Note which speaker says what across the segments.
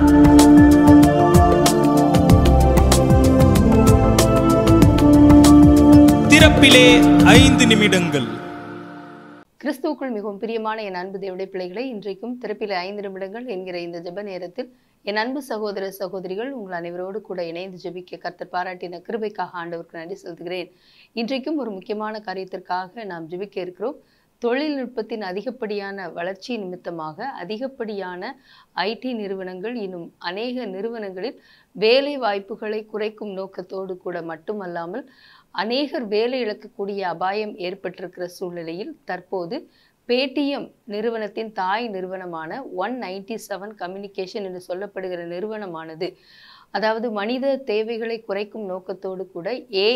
Speaker 1: திறப்பிலே ஐந்து நிமிடங்கள்
Speaker 2: கிறிஸ்துவுக்குள் மிகவும் பிரியமான என் அன்பு தேவடைய பிள்ளைகளை இன்றைக்கும் திறப்பில் ஐந்து நிமிடங்கள் என்கிற இந்த ஜெப நேரத்தில் என் அன்பு சகோதர சகோதரிகள் உங்கள் அனைவரோடு கூட இணைந்து ஜெபிக்க கர்த்தர் பாராட்டின கிருபைக்காக ஆண்டவருக்கு நன்றி செலுத்துகிறேன் இன்றைக்கும் ஒரு முக்கியமான காரியத்திற்காக நாம் ஜெபிக்க இருக்கிறோம் தொழில்நுட்பத்தின் அதிகப்படியான வளர்ச்சி நிமித்தமாக அதிகப்படியான ஐடி நிறுவனங்கள் இன்னும் அநேக நிறுவனங்களில் வேலை வாய்ப்புகளை குறைக்கும் நோக்கத்தோடு கூட மட்டுமல்லாமல் அநேகர் வேலை இழக்கக்கூடிய அபாயம் ஏற்பட்டிருக்கிற சூழ்நிலையில் தற்போது பேடிஎம் நிறுவனத்தின் தாய் நிறுவனமான ஒன் நைன்டி செவன் கம்யூனிகேஷன் என்று சொல்லப்படுகிற நிறுவனமானது அதாவது மனித தேவைகளை குறைக்கும் நோக்கத்தோடு கூட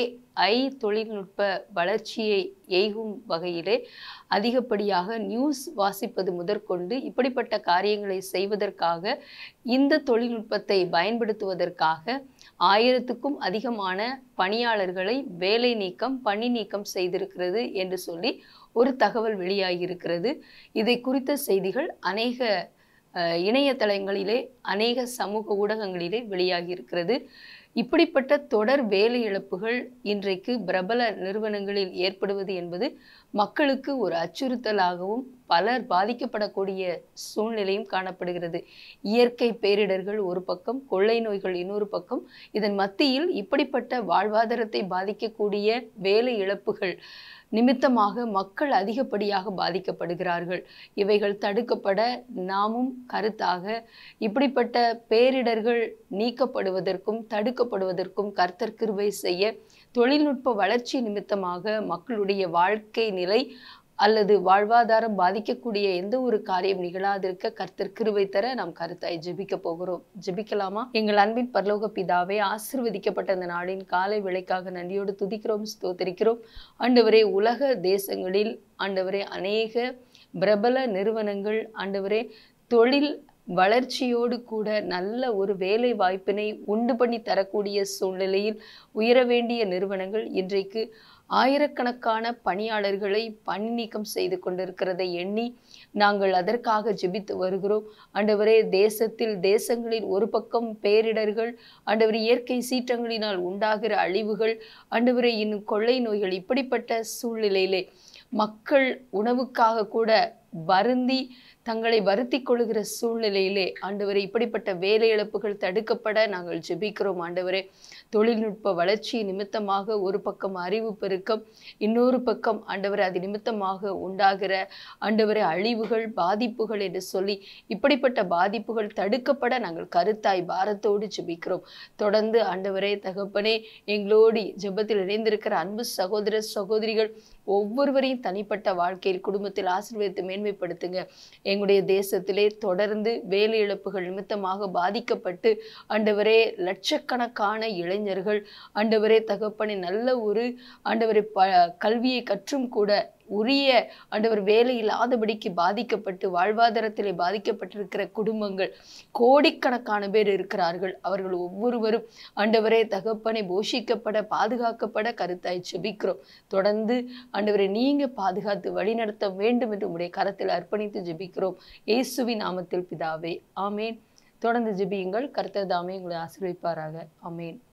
Speaker 2: ஏஐ தொழில்நுட்ப வளர்ச்சியை எய்கும் வகையிலே அதிகப்படியாக நியூஸ் வாசிப்பது முதற்கொண்டு இப்படிப்பட்ட காரியங்களை செய்வதற்காக இந்த தொழில்நுட்பத்தை பயன்படுத்துவதற்காக ஆயிரத்துக்கும் அதிகமான பணியாளர்களை வேலை நீக்கம் பணி நீக்கம் செய்திருக்கிறது என்று சொல்லி ஒரு தகவல் வெளியாகியிருக்கிறது இதை குறித்த செய்திகள் அநேக அஹ், இணையதளங்களிலே அநேக சமூக ஊடகங்களிலே வெளியாகி இருக்கிறது இப்படிப்பட்ட தொடர் வேலை இழப்புகள் இன்றைக்கு பிரபல நிறுவனங்களில் ஏற்படுவது என்பது மக்களுக்கு ஒரு அச்சுறுத்தலாகவும் பலர் பாதிக்கப்படக்கூடிய சூழ்நிலையும் காணப்படுகிறது இயற்கை பேரிடர்கள் ஒரு பக்கம் கொள்ளை நோய்கள் இன்னொரு பக்கம் இதன் மத்தியில் இப்படிப்பட்ட வாழ்வாதாரத்தை பாதிக்கக்கூடிய வேலை இழப்புகள் நிமித்தமாக மக்கள் அதிகப்படியாக பாதிக்கப்படுகிறார்கள் இவைகள் தடுக்கப்பட நாமும் கருத்தாக இப்படிப்பட்ட பேரிடர்கள் நீக்கப்படுவதற்கும் தடுக்கப்படுவதற்கும் கர்த்தர் கிருபை செய்ய தொழில்நுட்ப வளர்ச்சி நிமித்தமாக மக்களுடைய வாழ்க்கை நிலை அல்லது வாழ்வாதாரம் பாதிக்கக்கூடிய எந்த ஒரு காரியம் நிகழாதிருக்க கர்த்தர் கிருபை தர நாம் கருத்தாய் ஜெபிக்க போகிறோம் ஜெபிக்கலாமா எங்கள் அன்பின் பரலோக பிதாவே ஆசிர்வதிக்கப்பட்ட இந்த நாளின் காலை விளைக்காக நன்றியோடு துதிக்கிறோம் ஸ்தோத்திரிக்கிறோம் ஆண்டவரே உலக தேசங்களில் ஆண்டவரே அநேக பிரபல நிறுவனங்கள் ஆண்டவரே தொழில் வளர்ச்சியோடு கூட நல்ல ஒரு வேலை வாய்ப்பினை உண்டு பண்ணி தரக்கூடிய சூழ்நிலையில் உயர வேண்டிய நிறுவனங்கள் இன்றைக்கு ஆயிரக்கணக்கான பணியாளர்களை பணி நீக்கம் செய்து கொண்டிருக்கிறதை எண்ணி நாங்கள் அதற்காக ஜெபித்து வருகிறோம் ஆண்டவரே தேசத்தில் தேசங்களில் ஒரு பக்கம் பேரிடர்கள் ஆண்டவர் இயற்கை சீற்றங்களினால் உண்டாகிற அழிவுகள் ஆண்டவரே இன்னும் கொள்ளை நோய்கள் இப்படிப்பட்ட சூழ்நிலையிலே மக்கள் உணவுக்காக கூட வருந்தி தங்களை வருத்தி கொள்கிற சூழ்நிலையிலே ஆண்டவரே இப்படிப்பட்ட வேலை இழப்புகள் தடுக்கப்பட நாங்கள் ஜெபிக்கிறோம் ஆண்டவரே தொழில்நுட்ப வளர்ச்சி நிமித்தமாக ஒரு பக்கம் அறிவு பெருக்கம் இன்னொரு பக்கம் ஆண்டவரே அது நிமித்தமாக உண்டாகிற ஆண்டவரே அழிவுகள் பாதிப்புகள் என்று சொல்லி இப்படிப்பட்ட பாதிப்புகள் தடுக்கப்பட நாங்கள் கருத்தாய் பாரத்தோடு ஜெபிக்கிறோம் தொடர்ந்து ஆண்டவரே தகப்பனே எங்களோடு ஜெபத்தில் இணைந்திருக்கிற அன்பு சகோதர சகோதரிகள் ஒவ்வொருவரையும் தனிப்பட்ட வாழ்க்கையில் குடும்பத்தில் ஆசீர்வதித்து மேன்மைப்படுத்துங்க எங்களுடைய தேசத்திலே தொடர்ந்து வேலை இழப்புகள் நிமித்தமாக பாதிக்கப்பட்டு ஆண்டவரே லட்சக்கணக்கான இளைஞர்கள் ஆண்டவரே தகப்பனை நல்ல ஒரு ஆண்டவரை ப கல்வியை கற்றும் கூட உரிய ஆண்டவர் வேலை இல்லாதபடிக்கு பாதிக்கப்பட்டு வாழ்வாதாரத்திலே பாதிக்கப்பட்டிருக்கிற குடும்பங்கள் கோடிக்கணக்கான பேர் இருக்கிறார்கள் அவர்கள் ஒவ்வொருவரும் ஆண்டவரே தகப்பனை போஷிக்கப்பட பாதுகாக்கப்பட கருத்தாய் ஜெபிக்கிறோம் தொடர்ந்து ஆண்டவரை நீங்க பாதுகாத்து வழிநடத்த வேண்டும் என்று உடைய கரத்தில் அர்ப்பணித்து ஜெபிக்கிறோம் இயேசுவின் நாமத்தில் பிதாவே ஆமேன் தொடர்ந்து ஜெபியுங்கள் கர்த்தர் தாமே உங்களை ஆசீர்வதிப்பாராக ஆமேன்